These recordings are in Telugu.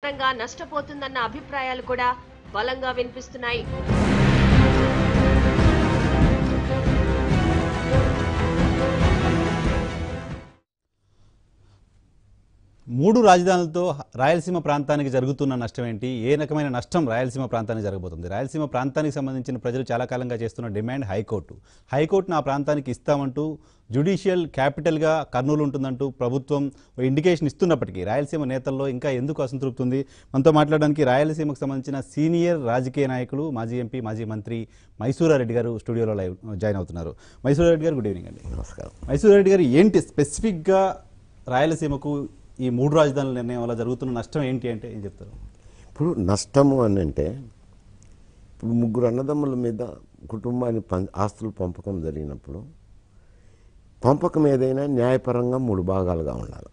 తీవ్రంగా నష్టపోతుందన్న అభిప్రాయాలు కూడా బలంగా వినిపిస్తున్నాయి మూడు రాజధానులతో రాయలసీమ ప్రాంతానికి జరుగుతున్న నష్టం ఏంటి ఏ రకమైన నష్టం రాయలసీమ ప్రాంతానికి జరగబోతుంది రాయలసీమ ప్రాంతానికి సంబంధించిన ప్రజలు చాలా కాలంగా చేస్తున్న డిమాండ్ హైకోర్టు హైకోర్టును ఆ ప్రాంతానికి ఇస్తామంటూ జ్యుడిషియల్ క్యాపిటల్గా కర్నూలు ఉంటుందంటూ ప్రభుత్వం ఓ ఇండికేషన్ ఇస్తున్నప్పటికీ రాయలసీమ నేతల్లో ఇంకా ఎందుకు అసంతృప్తి ఉంది మనతో మాట్లాడడానికి రాయలసీమకు సంబంధించిన సీనియర్ రాజకీయ నాయకులు మాజీ ఎంపీ మాజీ మంత్రి మైసూరారెడ్డి గారు స్టూడియోలో లైవ్ జాయిన్ అవుతున్నారు మైసూరారెడ్డి గారు గుడ్ ఈవినింగ్ అండి నమస్కారం మైసూరారెడ్డి గారు ఏంటి స్పెసిఫిక్గా రాయలసీమకు ఈ మూడు రాజధానుల నిర్ణయం వల్ల జరుగుతున్న నష్టం ఏంటి అంటే ఏం చెప్తారు ఇప్పుడు నష్టము అని అంటే ఇప్పుడు ముగ్గురు అన్నదమ్ముల మీద కుటుంబాన్ని పం ఆస్తులు పంపకం జరిగినప్పుడు పంపకం ఏదైనా న్యాయపరంగా మూడు భాగాలుగా ఉండాలి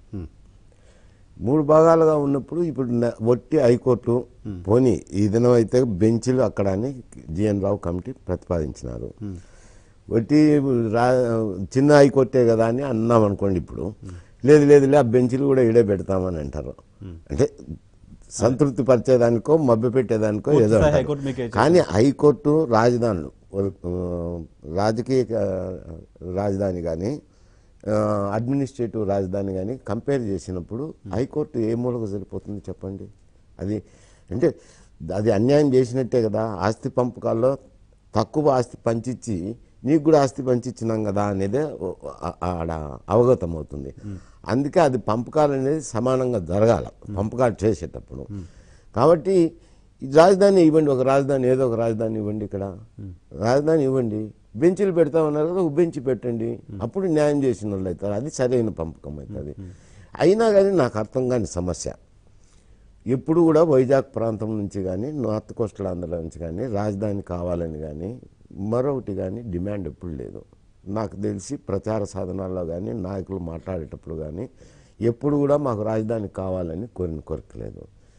మూడు భాగాలుగా ఉన్నప్పుడు ఇప్పుడు న- ఒట్టి హైకోర్టు పోనీ ఈ దినం అయితే బెంచ్లు అక్కడ అని జిఎన్ రావు కమిటీ ప్రతిపాదించినారు ఒట్టి రా చిన్న హైకోర్టే కదా అని అన్నాం అనుకోండి ఇప్పుడు లేదు లేదు లే ఆ బెంచ్లు కూడా ఇడే పెడతామని అంటారు అంటే సంతృప్తి పరిచేదానికో మభ్య పెట్టేదానికో పూర్తి ఏదో స్థాయి అంటారు. హైకోర్టు మీకే ఇచ్చేసింది. కానీ హైకోర్టు రాజధానులు ఆ, రాజకీయ ఆ, రాజధాని కానీ అడ్మినిస్ట్రేటివ్ రాజధాని కానీ కంపేర్ చేసినప్పుడు హైకోర్టు ఏ మూలకు సరిపోతుంది చెప్పండి అది అంటే అది అన్యాయం చేసినట్టే కదా ఆస్తి పంపకాల్లో తక్కువ ఆస్తి పంచిచ్చి నీకు కూడా ఆస్తి పంచిచ్చినాం కదా అనేదే ఓ- ఆ- ఆడ అవగతం అవుతుంది అందుకే అది పంపకాలు అనేది సమానంగా జరగాల పంపకాలు చేసేటప్పుడు కాబట్టి ఈ రాజధాని ఇవ్వండి ఒక రాజధాని ఏదో ఒక రాజధాని ఇవ్వండి ఇక్కడ రాజధాని ఇవ్వండి బెంచీలు పెడతామన్నారు కదా ఒక బెంచ్ పెట్టండి అప్పుడు న్యాయం చేసిన వాళ్ళు అవుతారు అది సరైన పంపకం అవుతుంది అయినా కానీ నాకు అర్థం కాని సమస్య ఎప్పుడు కూడా వైజాగ్ ప్రాంతం నుంచి కానీ నార్త్ కోస్టల్ ఆంధ్ర నుంచి కానీ రాజధాని కావాలని కానీ మరొకటి కానీ డిమాండ్ ఎప్పుడు లేదు నాకు తెలిసి ప్రచార సాధనాల్లో కానీ నాయకులు మాట్లాడేటప్పుడు కానీ ఎప్పుడు కూడా మాకు రాజధాని కావాలని కోరిన కోరిక లేదు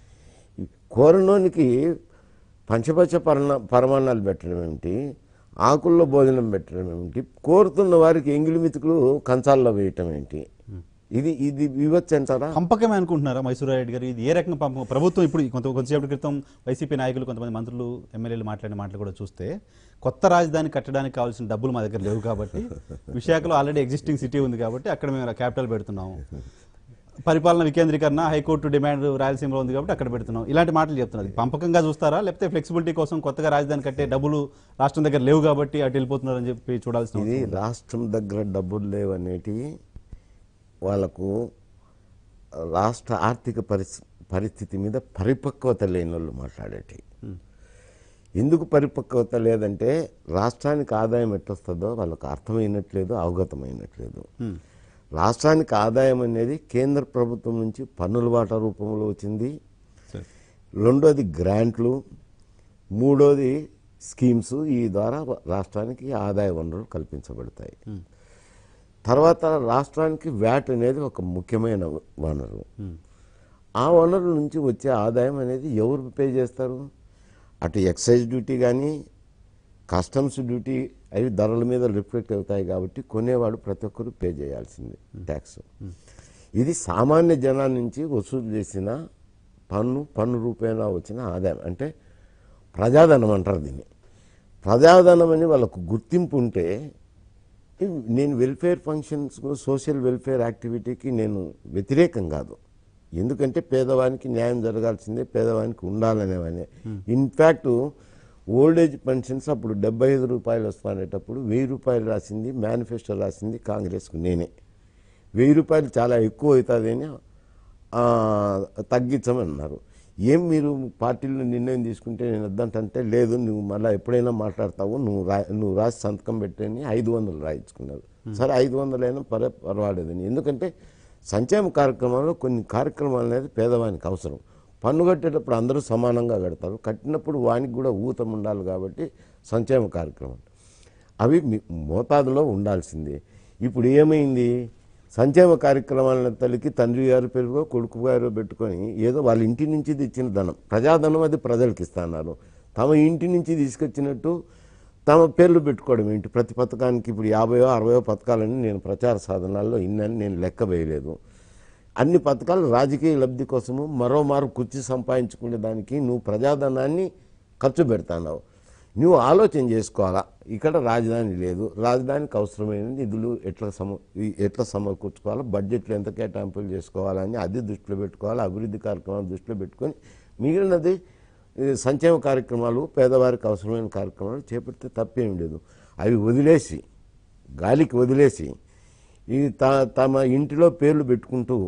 ఈ కోరనోనికి పంచపచ్చ పరణ పరమాన్నాలు పెట్టడం ఏమిటి ఆకుల్లో భోజనం పెట్టడం ఏమిటి కోరుతున్న వారికి ఎంగిలి మితుకులు కంచాల్లో వేయటం ఏంటి ఇది ఇది వివచ్చంటారా పంపకమే అనుకుంటున్నారా మైసూరారెడ్డి గారు ఇది ఏ రకంగా పంపకం ప్రభుత్వం ఇప్పుడు కొంత కొంతసేపటి క్రితం వైసీపీ నాయకులు కొంతమంది మంత్రులు ఎమ్మెల్యేలు మాట్లాడిన మాటలు కూడా చూస్తే కొత్త రాజధాని కట్టడానికి కావాల్సిన డబ్బులు మా దగ్గర లేవు కాబట్టి విశాఖలో ఆల్రెడీ ఎగ్జిస్టింగ్ సిటీ ఉంది కాబట్టి అక్కడ మేము క్యాపిటల్ పెడుతున్నాము పరిపాలన వికేంద్రీకరణ హైకోర్టు డిమాండ్ రాయలసీమలో ఉంది కాబట్టి అక్కడ పెడుతున్నాం ఇలాంటి మాటలు చెప్తున్నారు ఇది పంపకంగా చూస్తారా లేకపోతే ఫ్లెక్సిబిలిటీ కోసం కొత్తగా రాజధాని కట్టే డబ్బులు రాష్ట్రం దగ్గర లేవు కాబట్టి అటు వెళ్ళిపోతున్నారని చెప్పి చూడాల్సిన ఇది అవసరం ఉంది. రాష్ట్రం దగ్గర డబ్బులు లేవనేటివి వాళ్ళకు రాష్ట్ర ఆర్థిక పరిస్థితి పరిస్థితి మీద పరిపక్వత లేని వాళ్ళు మాట్లాడేటి ఎందుకు పరిపక్వత లేదంటే రాష్ట్రానికి ఆదాయం ఎట్టొస్తుందో వాళ్ళకు అర్థమైనట్లేదు అవగతమైనట్లేదు రాష్ట్రానికి ఆదాయం అనేది కేంద్ర ప్రభుత్వం నుంచి పన్నుల వాటా రూపంలో వచ్చింది సరే. రెండోది గ్రాంట్లు మూడోది స్కీమ్స్ ఈ ద్వారా రాష్ట్రానికి ఆదాయ వనరులు కల్పించబడతాయి తర్వాత రాష్ట్రానికి వ్యాట్ అనేది ఒక ముఖ్యమైన వనరు ఆ వనరు నుంచి వచ్చే ఆదాయం అనేది ఎవరు పే చేస్తారు అటు ఎక్సైజ్ డ్యూటీ కానీ కస్టమ్స్ డ్యూటీ అవి ధరల మీద రిఫ్లెక్ట్ అవుతాయి కాబట్టి కొనేవాడు ప్రతి ఒక్కరు పే చేయాల్సిందే ట్యాక్స్ ఇది సామాన్య జనాల నుంచి వసూలు చేసిన పన్ను పన్ను రూపేణా వచ్చిన ఆదాయం అంటే ప్రజాధనం అంటారు దీన్ని ప్రజాధనం అని వాళ్ళకు గుర్తింపు ఉంటే ఇవ్ నేను వెల్ఫేర్ ఫంక్షన్స్ సోషల్ వెల్ఫేర్ యాక్టివిటీకి నేను వ్యతిరేకం కాదు ఎందుకంటే పేదవానికి న్యాయం జరగాల్సిందే పేదవానికి ఉండాలనేవనే ఇన్ఫ్యాక్ట్ ఓల్డ్ ఏజ్ పెన్షన్స్ అప్పుడు డెబ్బై ఐదు రూపాయలు వస్తానేటప్పుడు వెయ్యి రూపాయలు రాసింది మేనిఫెస్టో రాసింది కాంగ్రెస్కు నేనే వెయ్యి రూపాయలు చాలా ఎక్కువ అవుతుంది అని ఆ, తగ్గించమన్నారు ఏం మీరు పార్టీలో నిర్ణయం తీసుకుంటే నేను వద్దంటే లేదు నువ్వు మళ్ళీ ఎప్పుడైనా మాట్లాడతావు నువ్వు రా నువ్వు రాసి సంతకం పెట్టని ఐదు వందలు రాయించుకున్నారు సరే ఐదు వందలైనా పరే పర్వాలేదని ఎందుకంటే సంక్షేమ కార్యక్రమాల్లో కొన్ని కార్యక్రమాలు అనేది పేదవానికి అవసరం పన్ను కట్టేటప్పుడు అందరూ సమానంగా కడతారు కట్టినప్పుడు వానికి కూడా ఊతం ఉండాలి కాబట్టి సంక్షేమ కార్యక్రమం అవి మీ- మోతాదులో ఉండాల్సిందే ఇప్పుడు ఏమైంది సంక్షేమ కార్యక్రమాల తల్లికి తండ్రి గారి పేరుగా కొడుకు గారు పెట్టుకొని ఏదో వాళ్ళ ఇంటి నుంచి తెచ్చిన ధనం ప్రజాధనం అది ప్రజలకు ఇస్తున్నారు తమ ఇంటి నుంచి తీసుకొచ్చినట్టు తమ పేర్లు పెట్టుకోవడం ఏంటి ప్రతి పథకానికి ఇప్పుడు యాభైయో అరవయో పథకాలని నేను ప్రచార సాధనాల్లో ఇన్నని నేను లెక్క వేయలేదు అన్ని పథకాలు రాజకీయ లబ్ధి కోసము మరోమారు కుర్చీ సంపాదించుకునే దానికి నువ్వు ప్రజాధనాన్ని ఖర్చు పెడతావు నువ్వు ఆలోచన చేసుకోవాలా ఇక్కడ రాజధాని లేదు రాజధానికి అవసరమైన నిధులు ఎట్లా సమ ఈ ఎట్లా సమకూర్చుకోవాలా బడ్జెట్లు ఎంత కేటాయింపులు చేసుకోవాలని అది దృష్టిలో పెట్టుకోవాలి అభివృద్ధి కార్యక్రమాలు దృష్టిలో పెట్టుకొని మిగిలినది ఈ సంక్షేమ కార్యక్రమాలు పేదవారికి అవసరమైన కార్యక్రమాలు చేపడితే తప్పేం లేదు అవి వదిలేసి గాలికి వదిలేసి ఈ త తమ ఇంటిలో పేర్లు పెట్టుకుంటూ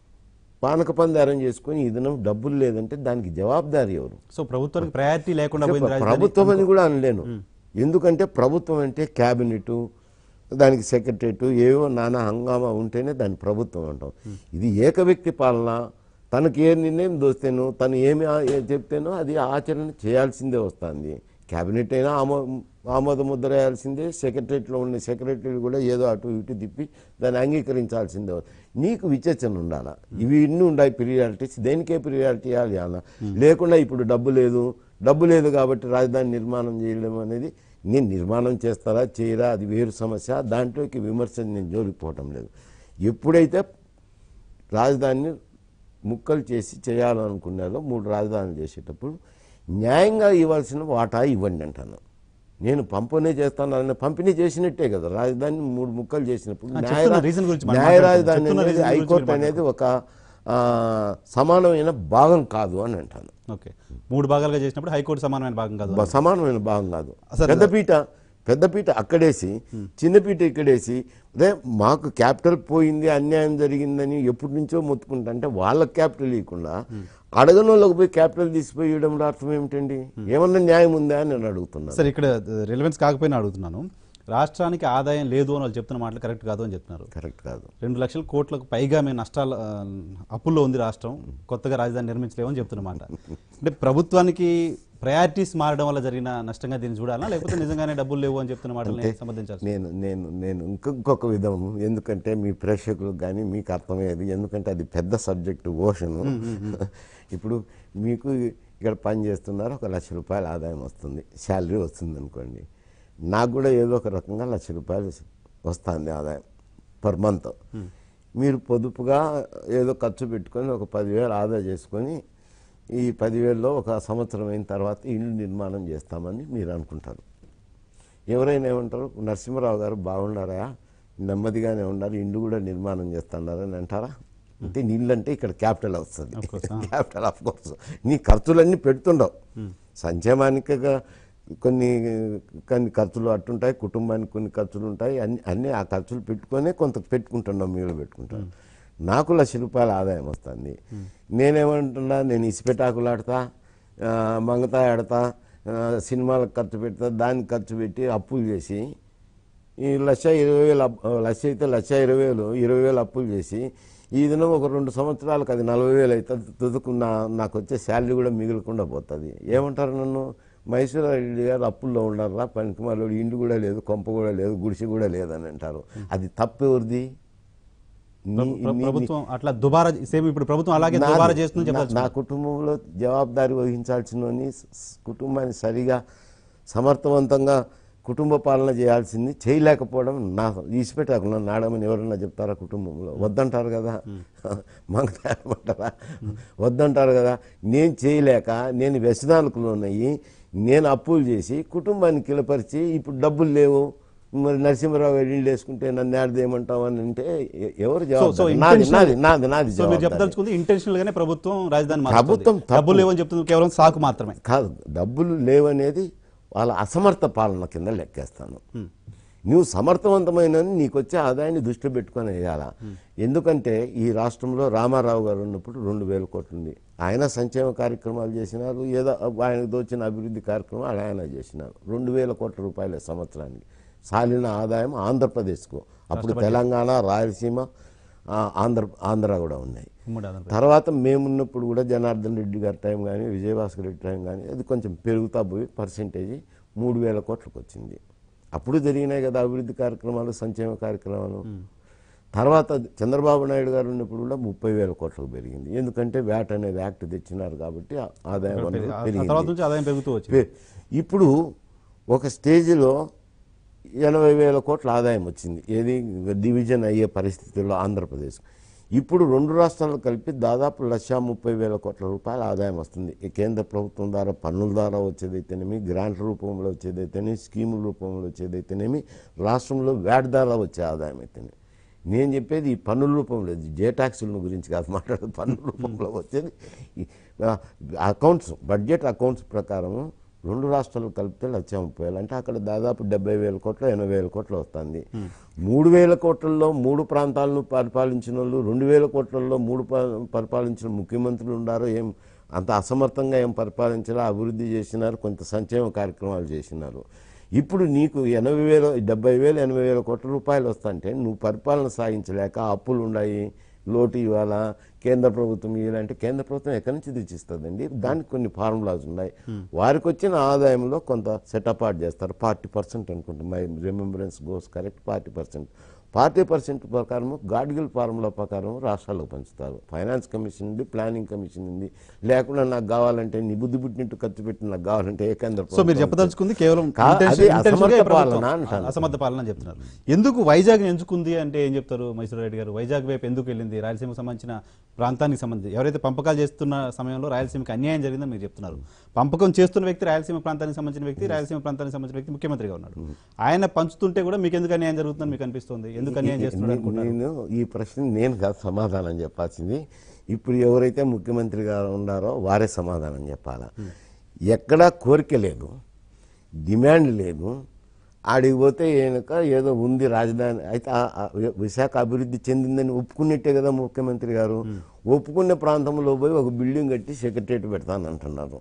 పానక పందారం చేసుకొని ఈ దినం డబ్బులు లేదంటే దానికి జవాబుదారి ఎవరు సో ప్రభుత్వానికి ప్రయారిటీ లేకుండా పోయింది రాజధాని ప్రభుత్వం అని కూడా అనలేను ఎందుకంటే ప్రభుత్వం అంటే క్యాబినెట్ దానికి సెక్రటరేట్ ఏవో నానా హంగామా ఉంటేనే దాని ప్రభుత్వం అంటాం ఇది ఏక వ్యక్తి పాలన తనకి ఏ నిర్ణయం దోస్తేనో తను ఏమి ఆ- ఏ చెప్తేనో అది ఆచరణ చేయాల్సిందే వస్తుంది క్యాబినెట్ అయినా ఆమో ఆమోద ముద్ర వేయాల్సిందే సెక్రటరేట్లో ఉన్న సెక్రటరీ కూడా ఏదో అటు ఇటు తిప్పి దాన్ని అంగీకరించాల్సిందే నీకు విచక్షణ ఉండాలా ఇవి ఇన్ని ఉన్నాయి ప్రియారిటీస్ దేనికే ప్రియారిటీ ఇవ్వాలి అన్న లేకుండా ఇప్పుడు డబ్బు లేదు డబ్బు లేదు కాబట్టి రాజధాని నిర్మాణం చేయడం అనేది నేను నిర్మాణం చేస్తారా చేయరా అది వేరు సమస్య దాంట్లోకి విమర్శ నేను జోలిపోవటం లేదు ఎప్పుడైతే రాజధానిని ముక్కలు చేసి చేయాలనుకున్నారో మూడు రాజధానులు చేసేటప్పుడు న్యాయంగా ఇవ్వాల్సిన వాటా ఇవ్వండి అంటాను నేను పంపిణీ చేస్తాను పంపిణీ చేసినట్టే కదా రాజధాని మూడు ముక్కలు చేసినప్పుడు ఆ, న్యాయ చెప్తున్న reason గురించి మనం న్యాయ రాజధాని చెప్తున్న అనేది reason గురించి హైకోర్టు మీరు అనేది ఒక ఆ, సమానమైన భాగం కాదు అని అంటాను ఓకే మూడు భాగాలుగా చేసినప్పుడు హైకోర్టు సమానమైన భాగం కాదు బ- సమానమైన భాగం కాదు అసలు- పెద్దపీట పెద్దపీట అక్కడేసి చిన్నపీట ఇక్కడేసి అదే మాకు క్యాపిటల్ పోయింది అన్యాయం జరిగిందని ఎప్పటి నుంచో మొత్తుకుంటా అంటే వాళ్ళకి క్యాపిటల్ ఇవ్వకుండా అడగనోళ్ళకి పోయి క్యాపిటల్ తీసిపోయి ఇవ్వడంలో అర్థం ఏమిటండి ఏమన్నా న్యాయం ఉందా అని నేను అడుగుతున్నాను సరే ఇక్కడ రిలవెన్స్ కాకపోయినా అడుగుతున్నాను రాష్ట్రానికి ఆదాయం లేదు అని వాళ్ళు చెప్తున్న మాటలు కరెక్ట్ కాదు అని చెప్తున్నారు కరెక్ట్ కాదు రెండు లక్షల కోట్లకు పైగా మేము నష్టాలు ఆ, అప్పుల్లో ఉంది రాష్ట్రం కొత్తగా రాజధాని నిర్మించలేమని చెప్తున్నమాట అంటే ప్రభుత్వానికి ప్రయారిటీస్ మారడం వల్ల జరిగిన నష్టంగా దీన్ని చూడాలా లేకపోతే నిజంగానే డబ్బులు లేవు అని చెప్తున్న మాటల్ని సమర్థించాలి నేను నేను నేను ఇంకొ- ఇంకొక విధం ఎందుకంటే మీ ప్రేక్షకులకు కానీ మీకు అర్థమయ్యేది ఎందుకంటే అది పెద్ద సబ్జెక్టు ఓషను ఇప్పుడు మీకు ఇక్కడ పని చేస్తున్నారు ఒక లక్ష రూపాయల ఆదాయం వస్తుంది శాలరీ వస్తుంది అనుకోండి నాకు కూడా ఏదో ఒక రకంగా లక్ష రూపాయలు వస్తుంది ఆదాయం పర్ మంత్ మీరు పొదుపుగా ఏదో ఖర్చు పెట్టుకొని ఒక పదివేలు ఆదా చేసుకొని ఈ పదివేల్లో ఒక సంవత్సరం అయిన తర్వాత ఇల్లు నిర్మాణం చేస్తామని మీరు అనుకుంటారు ఎవరైనా ఏమంటారు నరసింహరావు గారు బాగున్నారా నెమ్మదిగానే ఉన్నారు ఇండ్లు కూడా నిర్మాణం చేస్తున్నారని అంటారా అంటే నీళ్ళు అంటే ఇక్కడ క్యాపిటల్ వస్తుంది క్యాపిటల్ ఆఫ్ కోర్స్ నీ ఖర్చులన్నీ పెడుతుండవు సంక్షేమానికి గా కొన్ని కొన్ని ఖర్చులు అట్టుంటాయి కుటుంబానికి కొన్ని ఖర్చులు ఉంటాయి అన్ని అన్ని ఆ ఖర్చులు పెట్టుకొనే కొంత పెట్టుకుంటున్నాం మీరు పెట్టుకుంటాం నాకు లక్ష రూపాయల ఆదాయం వస్తుంది నేనేమంటున్నా నేను ఇసిపెట్టాకులు ఆడతా ఆ, మంగతా ఆడతా ఆ, సినిమాలకు ఖర్చు పెడతా దానికి ఖర్చు పెట్టి అప్పులు చేసి ఈ లక్ష ఇరవై వేలు అప్పు- లక్ష అయితే లక్ష ఇరవై వేలు ఇరవై వేలు అప్పులు చేసి ఈ దినం ఒక రెండు సంవత్సరాలకు అది నలభై వేలు అయితే తుదుకున్న నాకు వచ్చే శాలరీ కూడా మిగలకుండా పోతుంది ఏమంటారు నన్ను మైసూర్ రెడ్డి గారు అప్పుల్లో ఉన్నారా పనికి మళ్ళీ ఇండు కూడా లేదు కొంప కూడా లేదు గుడిసె కూడా లేదని అంటారు అది తప్పు ఎవరిది నీ- ప్ర- నీ- ప్రభుత్వం అట్లా దుబారా సేమ్ ఇప్పుడు ప్రభుత్వం అలాగే నాది. దుబారా చేస్తుందని నా- చెప్పాల్సి నా కుటుంబంలో జవాబుదారి వహించాల్సిన కుటుంబాన్ని సరిగా సమర్థవంతంగా కుటుంబ పాలన చేయాల్సింది చేయలేకపోవడం నా ఈసిపెట్టాకున్నా నాడమని ఎవరన్నా చెప్తారా కుటుంబంలో వద్దంటారు కదా మంగతారమంటారా వద్దంటారు కదా నేను చేయలేక నేను వ్యసనాలకు లోనయ్యి నేను అప్పులు చేసి కుటుంబాన్ని కిలపరిచి ఇప్పుడు డబ్బులు లేవు మరి నరసింహరావు గారు ఇల్లు వేసుకుంటే నన్ను ఏడదేయమంటావు అని అంటే ఎ- ఎవరు సో సో జవాబు నాది intentional- నాది నాది నాది సో మీరు జవాబుదారీ. చెప్పదలుచుకుంది ఇంటెన్షనల్ గానే ప్రభుత్వం రాజధాని మారుస్తుంది. ప్రభుత్వం తప్పు. డబ్బులు లేవని చెప్తుంది కేవలం సాకు మాత్రమే కాదు డబ్బులు లేవనేది వాళ్ళ అసమర్థ పాలన కింద లెక్కేస్తాను నువ్వు సమర్థవంతమైన నీకు వచ్చే ఆదాయాన్ని దృష్టిలో పెట్టుకొని వేయాలా ఎందుకంటే ఈ రాష్ట్రంలో రామారావు గారు ఉన్నప్పుడు రెండు వేల కోట్లు ఉంది ఆయన సంక్షేమ కార్యక్రమాలు చేసినారు ఏదో ఆయనకు దోచిన అభివృద్ధి కార్యక్రమాలు ఆయన చేసినారు రెండు వేల కోట్ల రూపాయల సంవత్సరానికి సాలిన ఆదాయం ఆంధ్రప్రదేశ్కు అప్పుడు తెలంగాణ రాయలసీమ ఆ, ఆంధ్ర ఆంధ్ర కూడా ఉన్నాయి ఉమ్మడి ఆంధ్రప్రదేశ్. తర్వాత మేమున్నప్పుడు కూడా జనార్దన్ రెడ్డి గారి టైం కానీ విజయభాస్కర్ రెడ్డి టైం కానీ అది కొంచెం పెరుగుతా పోయి పర్సెంటేజ్ మూడు వేల కోట్లకు వచ్చింది అప్పుడు జరిగినాయి కదా అభివృద్ధి కార్యక్రమాలు సంక్షేమ కార్యక్రమాలు తర్వాత చంద్రబాబు నాయుడు గారు ఉన్నప్పుడు కూడా ముప్పై వేల కోట్లకు పెరిగింది ఎందుకంటే వ్యాట్ అనేది యాక్ట్ తెచ్చినారు కాబట్టి ఆ ఆదాయం అనేది ఆ పెరిగింది తర్వాత నుంచి ఆదాయం పెరుగుతూ వచ్చింది పే- ఇప్పుడు ఒక స్టేజ్లో ఎనభై వేల కోట్ల ఆదాయం వచ్చింది ఏది డివిజన్ అయ్యే పరిస్థితుల్లో ఆంధ్రప్రదేశ్ ఇప్పుడు రెండు రాష్ట్రాలు కలిపి దాదాపు లక్ష ముప్పై వేల కోట్ల రూపాయల ఆదాయం వస్తుంది ఈ కేంద్ర ప్రభుత్వం ద్వారా పన్నుల ద్వారా వచ్చేదైతేనేమి గ్రాంట్ రూపంలో వచ్చేదైతేనేమి స్కీముల రూపంలో వచ్చేదైతేనేమి రాష్ట్రంలో వ్యాట్ ద్వారా వచ్చే ఆదాయం అయితేనేమి నేను చెప్పేది ఈ పన్నుల రూపంలో ఇది జే ట్యాక్సుల గురించి కాదు మాట్లాడేది పన్నుల రూపంలో వచ్చేది ఈ, ఆ, అకౌంట్స్ బడ్జెట్ అకౌంట్స్ ప్రకారము రెండు రాష్ట్రాలు కలిపితే లక్ష ముప్పై వేలు అంటే అక్కడ దాదాపు డెబ్బై వేల కోట్లు ఎనభై వేల కోట్లు వస్తుంది మూడు వేల కోట్లలో మూడు ప్రాంతాలను పరిపాలించిన వాళ్ళు రెండు వేల కోట్లలో మూడు ప- పరిపాలించిన ముఖ్యమంత్రులు ఉండారో ఏం అంత అసమర్థంగా ఏం పరిపాలించారో అభివృద్ధి చేసినారు కొంత సంక్షేమ కార్యక్రమాలు చేసినారు ఇప్పుడు నీకు ఎనభై వేల డెబ్బై వేలు ఎనభై వేల కోట్ల రూపాయలు వస్తుంటే నువ్వు పరిపాలన సాగించలేక అప్పులు ఉన్నాయి లోటు ఇవ్వాలా కేంద్ర ప్రభుత్వం ఇవ్వాలంటే కేంద్ర ప్రభుత్వం ఎక్కడి నుంచి తెచ్చిస్తుందండి దానికి కొన్ని ఫార్ములాస్ ఉన్నాయి వారికి వచ్చిన ఆదాయంలో కొంత సెటపాట్ చేస్తారు ఫార్టీ పర్సెంట్ అనుకుంటా my remembrance goes correct forty percent forty percent ప్రకారం గాడ్గిల్ ఫార్ములా ప్రకారం రాష్ట్రాలకు పంచుతారు ఫైనాన్స్ కమిషన్ ఉంది ప్లానింగ్ కమిషన్ ఉంది లేకుండా నాకు కావాలంటే నీ బుద్ధి పుట్టినట్టు ఖర్చు పెట్టి నాకు కావాలంటే ఏ కేంద్ర సో మీరు ప్రభుత్వం చెప్పదలుచుకుంది కేవలం కా- intention- అది intention గా అసమర్థ ఈ ప్రభుత్వం పాలన అంటాను. అసమర్థ పాలన అని చెప్తున్నారు ఎందుకు వైజాగ్ ఎంచుకుంది అంటే ఏం చెప్తారు మైసూర్ రెడ్డి గారు వైజాగ్ వైపు ఎందుకు వెళ్ళింది రాయలసీమకు సంబంధించిన ప్రాంతానికి సంబంధించి ఎవరైతే పంపకాలు చేస్తున్న సమయంలో రాయలసీమకి అన్యాయం జరిగిందని మీరు చెప్తున్నారు పంపకం చేస్తున్న వ్యక్తి రాయలసీమ ప్రాంతానికి సంబంధించిన వ్యక్తి రాయలసీమ ప్రాంతానికి సంబంధించిన వ్యక్తి ముఖ్యమంత్రిగా ఉన్నాడు ఆయన పంచుతుంటే కూడా మీకు ఎందుకు అన్యాయం జరుగుతుందని మీకు అనిపిస్తుంది ఎందుకు అన్యాయం చేస్తున్నారు నే- అనుకుంటున్నారు నేను ఈ ప్రశ్న నేను కాదు సమాధానం చెప్పాల్సింది ఇప్పుడు ఎవరైతే ముఖ్యమంత్రిగా ఉన్నారో వారే సమాధానం చెప్పాలా ఎక్కడా కోరిక లేదు డిమాండ్ లేదు ఆడికి పోతే ఈయనక ఏదో ఉంది రాజధాని అయితే ఆ- ఆ విశాఖ అభివృద్ధి చెందిందని ఒప్పుకున్నట్టే కదా ముఖ్యమంత్రి గారు ఒప్పుకునే ప్రాంతంలో పోయి ఒక బిల్డింగ్ కట్టి సెక్రటరేట్ పెడతానంటున్నారు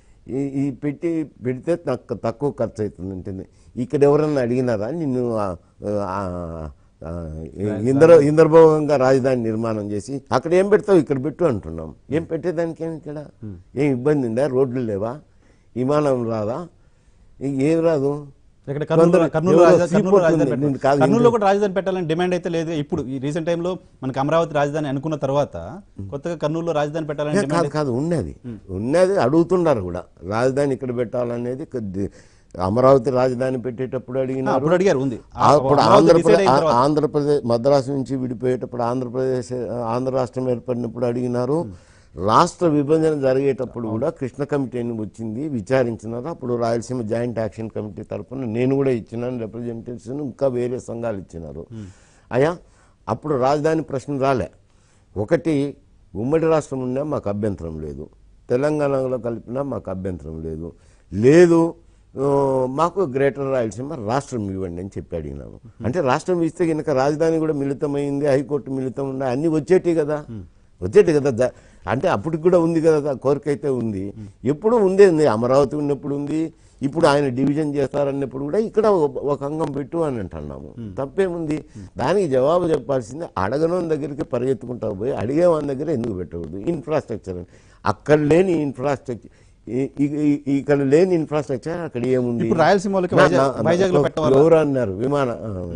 ఈ ఈ పెట్టి పెడితే తక్కువ తక్కువ ఖర్చు అవుతుంది ఉంటుంది ఇక్కడ ఎవరన్నా అడిగినారా నిన్ను ఆ- ఆ- ఆ, ఇంద్ర ఇంద్రభోగంగా రాజధాని నిర్మాణం చేసి అక్కడ ఏం పెడతావు ఇక్కడ పెట్టు అంటున్నాం ఏం పెట్టేదానికి ఏమి ఇక్కడ ఏం ఇబ్బంది ఉందా రోడ్లు లేవా విమానం రాదా ఇ- ఏం రాదు ఇక్కడ కర్నూలు కొందరు కర్నూలు ఎవరో రాజధాని- కర్నూలు seaport రాజధాని ఉంది. పెట్టాలి. నేను కాదు, కర్నూలులో కూడా రాజధాని పెట్టాలని డిమాండ్ అయితే లేదు ఇప్పుడు ఈ రీసెంట్ టైంలో మనకి అమరావతి రాజధాని అనుకున్న తర్వాత కొత్తగా కర్నూలులో రాజధాని పెట్టాలని ఏ, డిమాండ్ కాదు కాదు ఉన్నది ఉన్నది అడుగుతున్నారు కూడా రాజధాని ఇక్కడ పెట్టాలనేది కొద్ది- అమరావతి రాజధాని పెట్టేటప్పుడు అడిగినారు అప్పుడు అడిగారు ఉంది ఆ- అప్పుడు అమరావతి decide ఆంధ్రప్రదేశ్ అయిన తర్వాత. ఆంధ్రప్రదేశ్ మద్రాసు నుంచి విడిపోయేటప్పుడు ఆంధ్రప్రదేశ్ ఆంధ్ర రాష్ట్రం ఏర్పడినప్పుడు అడిగినారు రాష్ట్ర విభజన జరిగేటప్పుడు కూడా కృష్ణ కమిటీ అని వచ్చింది విచారించినారు అప్పుడు రాయలసీమ జాయింట్ యాక్షన్ కమిటీ తరఫున నేను కూడా ఇచ్చినాను రిప్రజెంటేషన్ ఇంకా వేరే సంఘాలు ఇచ్చినారు అయ్యా అప్పుడు రాజధాని ప్రశ్న రాలే ఒకటి ఉమ్మడి రాష్ట్రం ఉన్నా మాకు అభ్యంతరం లేదు తెలంగాణలో కలిపినా మాకు అభ్యంతరం లేదు లేదు ఆ, మాకు గ్రేటర్ రాయలసీమ రాష్ట్రం ఇవ్వండి అని చెప్పి అడిగినాము అంటే రాష్ట్రం ఇస్తే కనుక రాజధాని కూడా మిళితమైంది హైకోర్టు మిళితం ఉన్నాయి అన్ని వచ్చేటి కదా వచ్చేటి కదా ద- అంటే అప్పటికి కూడా ఉంది కదా కోరిక అయితే ఉంది ఎప్పుడు ఉందే ఉంది అమరావతి ఉన్నప్పుడు ఉంది ఇప్పుడు ఆయన డివిజన్ చేస్తారన్నప్పుడు కూడా ఇక్కడ ఒక- ఒక అంగం పెట్టు అని అంటున్నాము తప్పేముంది దానికి జవాబు చెప్పాల్సింది అడగనోని దగ్గరికి పరిగెత్తుకుంటా పోయి అడిగే వాళ్ళ దగ్గర ఎందుకు పెట్టకూడదు ఇన్ఫ్రాస్ట్రక్చర్ అని అక్కడ లేని ఇన్ఫ్రాస్ట్రక్చర్ ఈ- ఈ- ఈ- ఇక్కడ లేని ఇన్ఫ్రాస్ట్రక్చర్ అక్కడ ఏముంది ఇప్పుడు రాయలసీమ వాళ్ళకి నా- వైజాగ్- నా- వైజాగ్లో పెట్టవాలా? ఎవరు అన్నారు విమాన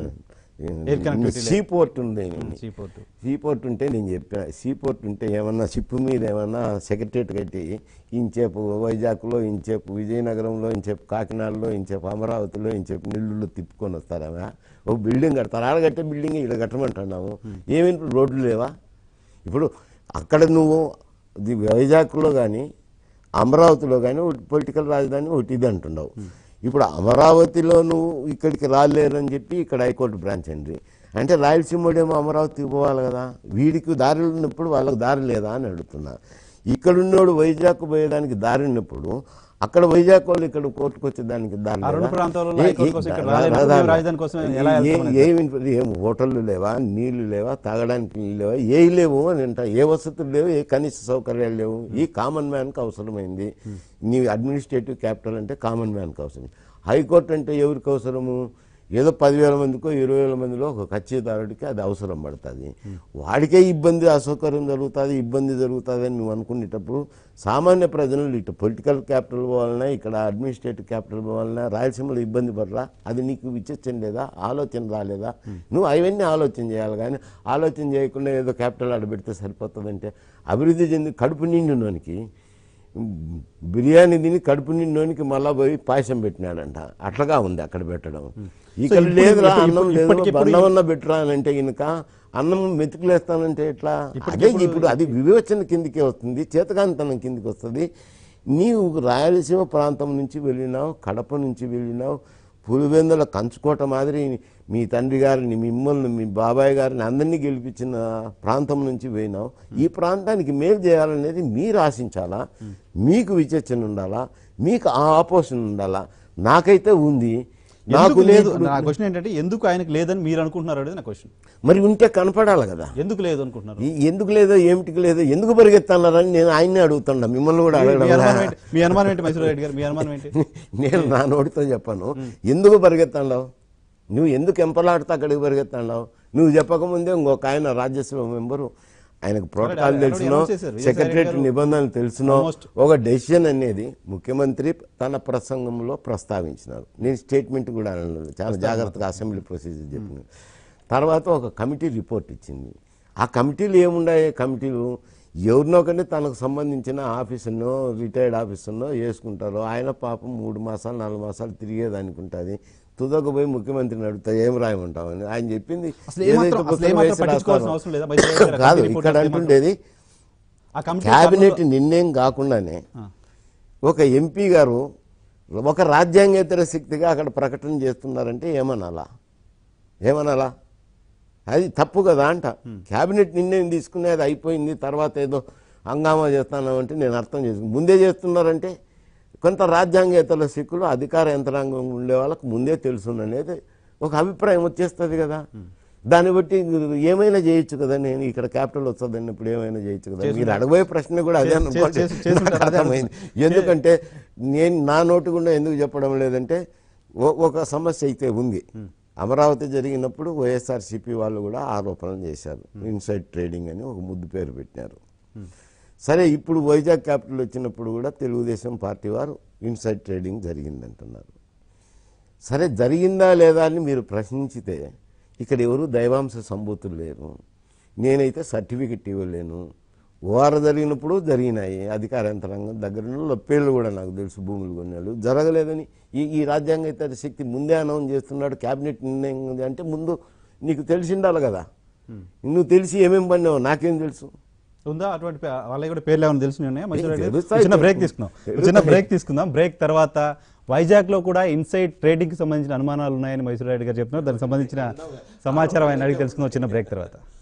Air connectivity సీ పోర్ట్ ఉంది సీపోర్ట్ సీ పోర్ట్ ఉంటే నేను చెప్పిన సీ పోర్ట్ ఉంటే ఏమన్నా షిప్ మీద ఏమన్నా సెక్రటరేట్ కట్టి ఇంచేపు వైజాగ్లో ఇంచేపు విజయనగరంలో ఇంచేపు కాకినాడలో ఇంచేపు అమరావతిలో ఇంచేపు నెల్లూరులో తిప్పుకొని వస్తారా ఒక బిల్డింగ్ కడతారు ఆడ కట్టే బిల్డింగ్ ఇక్కడ కట్టమంటున్నాము ఏమి రోడ్లు లేవా ఇప్పుడు అక్కడ నువ్వు ఇది వైజాగ్లో కానీ అమరావతిలో కానీ పొలిటికల్ రాజధాని ఒకటి ఇది అంటున్నావు ఇప్పుడు అమరావతిలో నువ్వు ఇక్కడికి రాలేరని చెప్పి ఇక్కడ హైకోర్టు బ్రాంచ్ అండి అంటే రాయలసీమడేమో అమరావతికి పోవాలి కదా వీడికి దారి ఉన్నప్పుడు వాళ్ళకి దారి లేదా అని అడుగుతున్నా ఇక్కడ ఉన్నోడు వైజాగ్ పోయేదానికి దారి ఉన్నప్పుడు అక్కడ వైజాగ్ వాళ్ళు ఇక్కడ కోర్టుకు వచ్చేదానికి దారి ఆ రెండు లేదా? ప్రాంతాలలో ఏ- హైకోర్టు ఏ- కోసం ఇక్కడ రా- రాలేనప్పుడు రా- మేము రాజధాని కోసం ఎలా ఏ- వెళ్తామని ఏం ఇన్ఫ- ఏం హోటళ్ళు లేవా నీళ్లు లేవా తాగడానికి నీళ్ళు లేవా ఏ లేవు అని అంట ఏ వసతులు లేవు ఏ కనీస సౌకర్యాలు లేవు ఈ కామన్ మ్యాన్కి అవసరమైంది నీ అడ్మినిస్ట్రేటివ్ క్యాపిటల్ అంటే కామన్ మ్యాన్కి అవసరం హైకోర్టు అంటే ఎవరికి అవసరము ఏదో పదివేల మందికో ఇరవై వేల మందిలో ఒక కచ్చిదారుడికి అది అవసరం పడుతుంది వాడికే ఇబ్బంది అసౌకర్యం జరుగుతుంది ఇబ్బంది జరుగుతుంది అని నువ్వు అనుకునేటప్పుడు సామాన్య ప్రజలు ఇటు పొలిటికల్ క్యాపిటల్ పోవాలన్నా ఇక్కడ అడ్మినిస్ట్రేటివ్ క్యాపిటల్ పోవాలన్నా రాయలసీమలో ఇబ్బంది పడరా అది నీకు విచక్షణ లేదా ఆలోచన రాలేదా నువ్వు అవన్నీ ఆలోచన చేయాలి కానీ ఆలోచన చేయకుండా ఏదో క్యాపిటల్ ఆడబెడితే సరిపోతుందంటే అభివృద్ధి చెంది కడుపు నిండునోనికి బిర్యానీ తిని కడుపు నిండోనికి మళ్ళా పోయి పాయసం పెట్టినాడంట అట్లగా ఉంది అక్కడ పెట్టడం ఇక్కడ ఇప్పుడు- లేదురా ఇప్పుడు- అన్నం లేదు ఇప్పటికిప్పుడు అన్నం అన్న పెట్టురా అని అంటే కనుక అన్నం మెతుకులేస్తానంటే ఎట్లా అదే ఇప్పుడు అది వివేచన కిందికే వస్తుంది చేతకాంతనం కిందికి వస్తుంది నీవు రాయలసీమ ప్రాంతం నుంచి వెళ్ళినావు కడప నుంచి వెళ్ళినావు పులివెందుల కంచుకోట మాదిరి మీ తండ్రి గారిని మిమ్మల్ని మీ బాబాయ్ గారిని అందరినీ గెలిపించిన ప్రాంతం నుంచి పోయినావు ఈ ప్రాంతానికి మేలు చేయాలనేది మీరు ఆశించాలా మీకు విచక్షణ ఉండాలా మీకు ఆ ఆపోజిషన్ ఉండాలా నాకైతే ఉంది ఎందుకు లేదు నీకు- నా క్వశ్చన్ ఏంటంటే ఎందుకు ఆయనకు లేదని మీరు అనుకుంటున్నారు అనేది నా క్వశ్చన్ మరి ఉంటే కనపడాలి కదా ఎందుకు లేదు అనుకుంటున్నారు ఈ ఎందుకు లేదో ఏమిటికి లేదో ఎందుకు పరిగెత్తన్నారని నేను ఆయన్నే అడుగుతున్నా మిమ్మల్ని కూడా మీ అడగడం అనుమానం ఏంటి మీ అనుమానం ఏంటి మైసూర్ రెడ్డి గారు మీ అనుమానం ఏంటి నేను నా నోటితో చెప్పాను ఎందుకు పరిగెత్తాండావు నువ్వు ఎందుకు ఎంపలాడితే అక్కడికి పరిగెత్తాండావు నువ్వు చెప్పకముందే ఇంకొక ఆయన రాజ్యసభ మెంబరు ఆయనకు ప్రోటోకాల్ already తెలుసునో announce చేశారు. విజయసాయి సెక్రటరేట్ గారు నిబంధనలు తెలుసునో almost- ఒక డెసిషన్ అనేది ముఖ్యమంత్రి తన ప్రసంగంలో ప్రస్తావించినారు నేను స్టేట్మెంట్ కూడా అనలేదు చాలా జాగ్రత్తగా అసెంబ్లీ ప్రొసీజర్ చెప్పిన తర్వాత ఒక కమిటీ రిపోర్ట్ ఇచ్చింది ఆ కమిటీలు ఏముండాయి కమిటీలు ఎవరినొకరిని తనకు సంబంధించిన ఆఫీసునో రిటైర్డ్ ఆఫీసునో వేసుకుంటారో ఆయన పాపం మూడు మాసాలు నాలుగు మాసాలు తిరిగేదానికి ఉంటుంది తుదకు పోయి ముఖ్యమంత్రిని అడుగుతా ఏం రాయమంటామని ఆయన చెప్పింది అసలు ఏమాత్రం- ఏదైతే అసలు పుస్తకం ఏమాత్రం వేసి పట్టించుకోవాల్సిన రాస్తారో. అవసరం లేదా? మైసూర్ రెడ్డి గారు కాదు కమిటీ రిపోర్ట్ ఇక్కడ ఏమాత్రం- అంటుండేది ఆ కమిటీ క్యాబినెట్ నిర్ణయం కాకుండానే ఒక ఎంపీ గారు ఒక రాజ్యాంగేతర శక్తిగా అక్కడ ప్రకటన చేస్తున్నారంటే ఏమనాలా ఏమనాలా అది తప్పు కదా అంట క్యాబినెట్ నిర్ణయం తీసుకునేది అయిపోయింది తర్వాత ఏదో హంగామా చేస్తున్నామంటే నేను అర్థం చేసుకుని ముందే చేస్తున్నారంటే కొంత రాజ్యాంగేతర శక్తులు అధికార యంత్రాంగం ఉండే వాళ్ళకి ముందే తెలుసుననేది ఒక అభిప్రాయం వచ్చేస్తుంది కదా దాన్ని బట్టి ఏమైనా చేయొచ్చు కదా నేను ఇక్కడ క్యాపిటల్ వస్తుంది అన్నప్పుడు ఏమైనా చేయొచ్చు కదా మీరు అడగబోయే ప్రశ్న కూడా అదే చేసి- అనుకోండి చేసి- చేసుంటారు, నాకు అదే అర్థమైంది ఎందుకంటే నేను నా నోటి గుండా ఎందుకు చెప్పడం లేదంటే ఓ- ఒక సమస్య అయితే ఉంది అమరావతి జరిగినప్పుడు వైఎస్ఆర్సీపీ వాళ్ళు కూడా ఆరోపణలు చేశారు ఇన్సైడ్ ట్రేడింగ్ అని ఒక ముద్దు పేరు పెట్టినారు సరే ఇప్పుడు వైజాగ్ క్యాపిటల్ వచ్చినప్పుడు కూడా తెలుగుదేశం పార్టీ వారు ఇన్సైడ్ ట్రేడింగ్ జరిగిందంటున్నారు సరే జరిగిందా లేదా అని మీరు ప్రశ్నించితే ఇక్కడ ఎవరు దైవాంశ సంభూతులు లేరు నేనైతే సర్టిఫికెట్ ఇవ్వలేను ఓఆర్ జరిగినప్పుడు జరిగినాయి అధికార యంత్రాంగం దగ్గర ఉన్న పేర్లు కూడా నాకు తెలుసు భూములు కొన్నాడు జరగలేదని ఈ ఈ రాజ్యాంగేతర శక్తి ముందే అనౌన్స్ చేస్తున్నాడు క్యాబినెట్ నిర్ణయం ఉంది అంటే ముందు నీకు తెలిసి ఉండాలి కదా నువ్వు తెలిసి ఏమేం పడినావు నాకేం తెలుసు ఉందా అటువంటి పే- వాళ్ళకి కూడా పేర్లు ఏమైనా తెలుసు ఉన్నాయా మైసూర్ రెడ్డి గారు? తెలుస్తాయి. చిన్న బ్రేక్ తీసుకుందాం ఒక చిన్న బ్రేక్ తీసుకుందాం బ్రేక్ తర్వాత వైజాగ్ లో కూడా ఇన్సైడ్ ట్రేడింగ్ కి సంబంధించిన అనుమానాలు ఉన్నాయని మైసూర్ రెడ్డి గారు చెప్తున్నారు దానికి సంబంధించిన సమాచారం ఆయన అడిగి తెలుసుకుందాం చిన్న బ్రేక్ తర్వాత